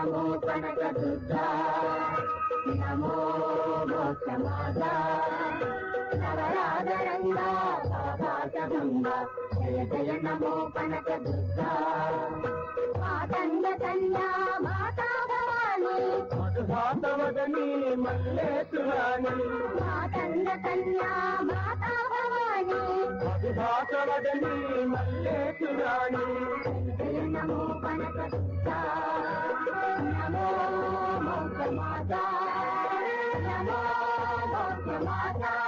నమో కనక దుర్గా నమో మోక్షమాదా నవరాగరంగా ఆకాశగంగా జయ జయ నమో కనక దుర్గా మాతంగ కన్యా మాతా భవాని మధుభాతవదని మల్లేశ్వరాని మాతంగ కన్యా మాతా భవాని మధుభాతవదని మల్లేశ్వరాని జయ నమో కనక దుర్గా నమో మోక్షమాదా నమో మోక్షమాదా